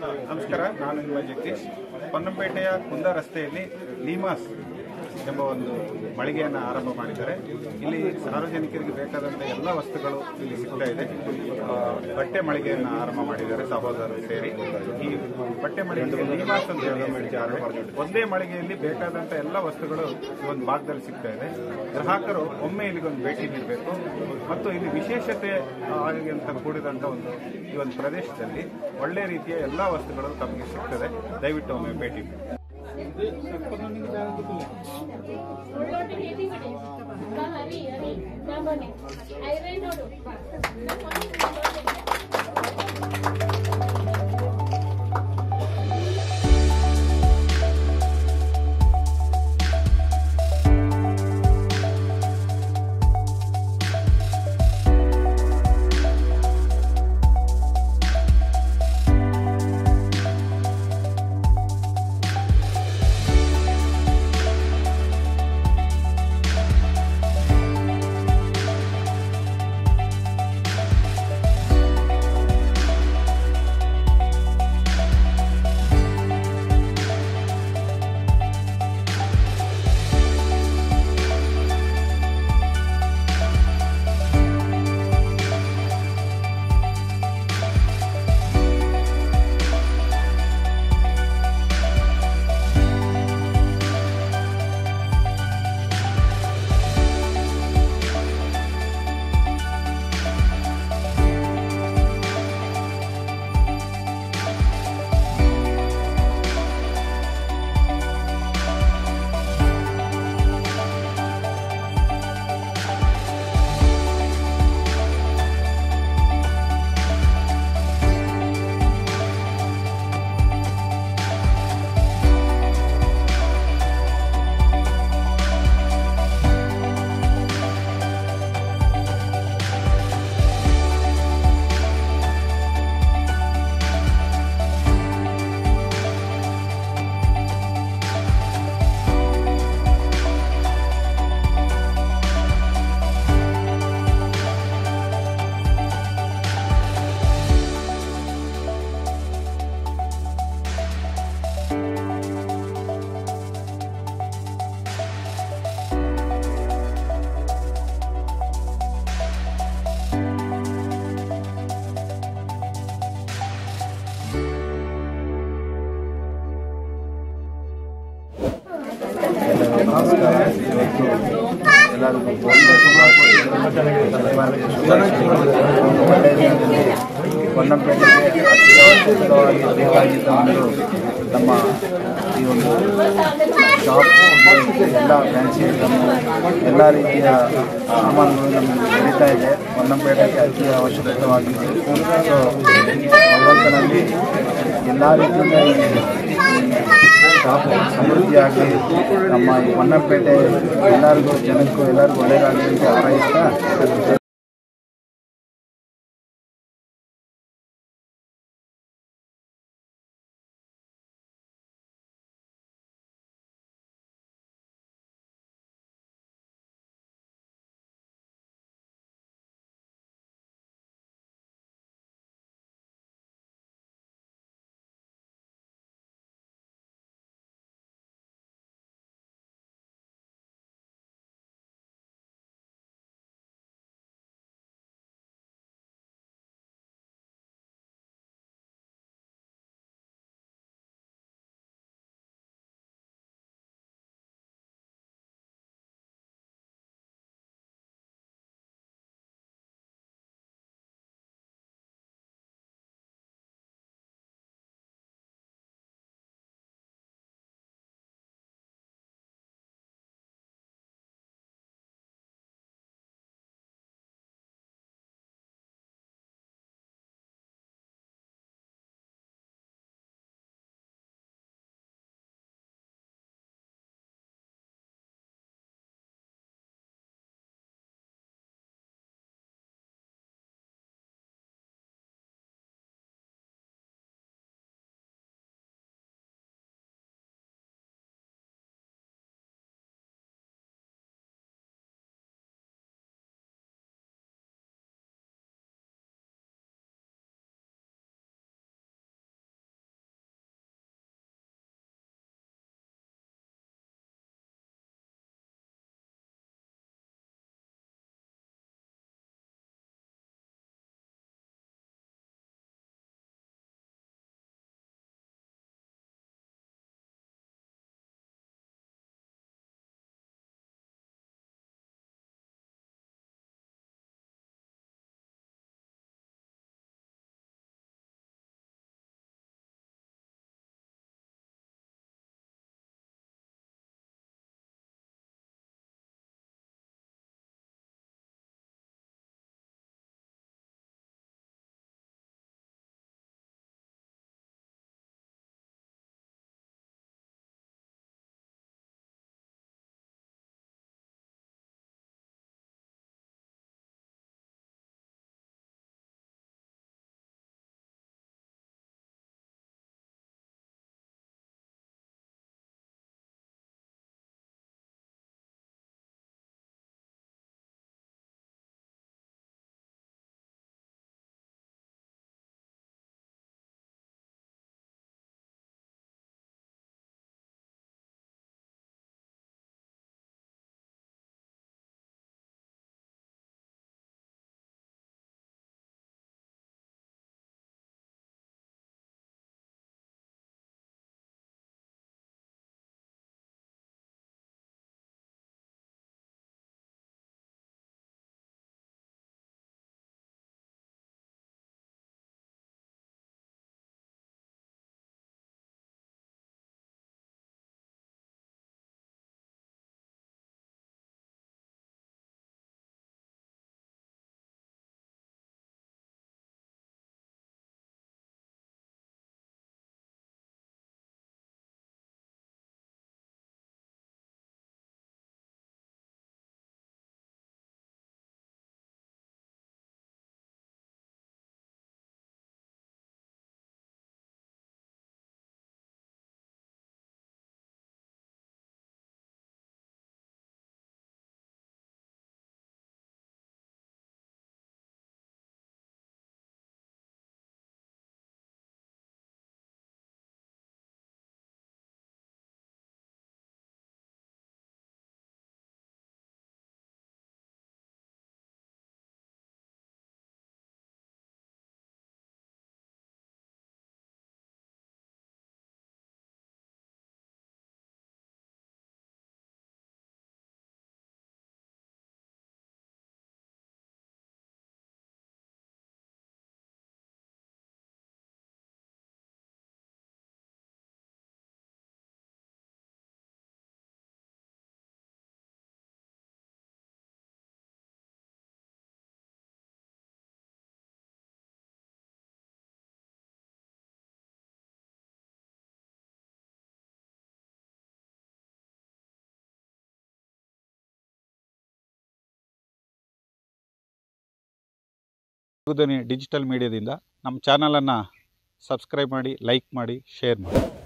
ನಮಸ್ಕಾರ ನಾನು ನಿಮ್ಮ ಜಗದೀಶ್ ಪೊನ್ನಂಪೇಟೆಯ ಕುಂದ ರಸ್ತೆಯಲ್ಲಿ ಲೀಮಾಸ್ ಎಂಬ ಒಂದು ಮಳಿಗೆಯನ್ನು ಆರಂಭ ಮಾಡಿದ್ದಾರೆ ಇಲ್ಲಿ ಸಾರ್ವಜನಿಕರಿಗೆ ಬೇಕಾದಂಥ ಎಲ್ಲ ವಸ್ತುಗಳು ಇಲ್ಲಿ ಸಿಗ್ತಾ ಇದೆ ಆ, ಬಟ್ಟೆ ಮಳಿಗೆಯನ್ನು ಆರಂಭ ಮಾಡಿದ್ದಾರೆ ಸಹೋದರರು ಸೇರಿ ಈ ಬಟ್ಟೆ ಮಳಿಗೆಗೆ ಲೀಮಾಸ್ ಅಂತ ಹೇಳಿ ಹೆಸರಿದ್ದಾರೆ. ಒಂದೇ ಮಳಿಗೆಯಲ್ಲಿ ಬೇಕಾದಂಥ ಎಲ್ಲ ವಸ್ತುಗಳು ಈ ಒಂದು ಭಾಗದಲ್ಲಿ ಸಿಗ್ತಾ ಇದೆ ಗ್ರಾಹಕರು ಒಮ್ಮೆ ಇಲ್ಲಿಗೊಂದು ಭೇಟಿ ನೀಡಬೇಕು ಮತ್ತು ಇಲ್ಲಿ ವಿಶೇಷತೆ ಆಗಿ ಅಂತ ಕೂಡಿದಂಥ ಒಂದು ಈ ಒಂದು ಪ್ರದೇಶದಲ್ಲಿ ಒಳ್ಳೆ ರೀತಿಯ ಎಲ್ಲ ವಸ್ತುಗಳು ತಮಗೆ ಸಿಗ್ತದೆ ದಯವಿಟ್ಟು ಒಮ್ಮೆ ಭೇಟಿ ನೀಡಿ ಒಳ್ಳೊಳ್ಳೆ ಹೇಳಿ ಬಿಡಿ ಬಾ ಹರಿ ಹರಿ ಬಾ ಬನ್ನಿ ಐರೈ ನೋಡು ನಮಸ್ಕಾರ ಇವತ್ತು ಎಲ್ಲರಿಗೂ ಹೊನ್ನಪೇಟೆಗೆ ಅತ್ಯವಶ್ಯಕವಾಗಿ ಬೇಕಾಗಿದ್ದ ಒಂದು ನಮ್ಮ ಈ ಒಂದು ಶಾಪ್ ಎಲ್ಲ ಫ್ಯಾನ್ಸಿ ಐಟಮ್ ಎಲ್ಲ ರೀತಿಯ ಸಾಮಾನುಗಳು ನಮಗೆ ನಡೀತಾ ಇದೆ ಹೊನ್ನಪೇಟೆಗೆ ಅತಿ ಅವಶ್ಯಕವಾಗಿದ್ದು ಸೊ ಭಗವಂತನಲ್ಲಿ ಎಲ್ಲ ರೀತಿಯಿಂದ ಈ ಶಾಪ್ ಸಮೃದ್ಧಿಯಾಗಿ ನಮ್ಮ ಈ ಹೊನ್ನಪೇಟೆ ಎಲ್ಲರಿಗೂ ಜನಕ್ಕೂ ಎಲ್ಲರಿಗೂ ಒಳ್ಳೆಯದಾಗಲಿ ಅಂತ ಹಾರೈಸ್ತಾ ಧ್ವನಿ ಡಿಜಿಟಲ್ ಮೀಡಿಯಾದಿಂದ ನಮ್ಮ ಚಾನಲನ್ನು ಸಬ್ಸ್ಕ್ರೈಬ್ ಮಾಡಿ ಲೈಕ್ ಮಾಡಿ ಶೇರ್ ಮಾಡಿ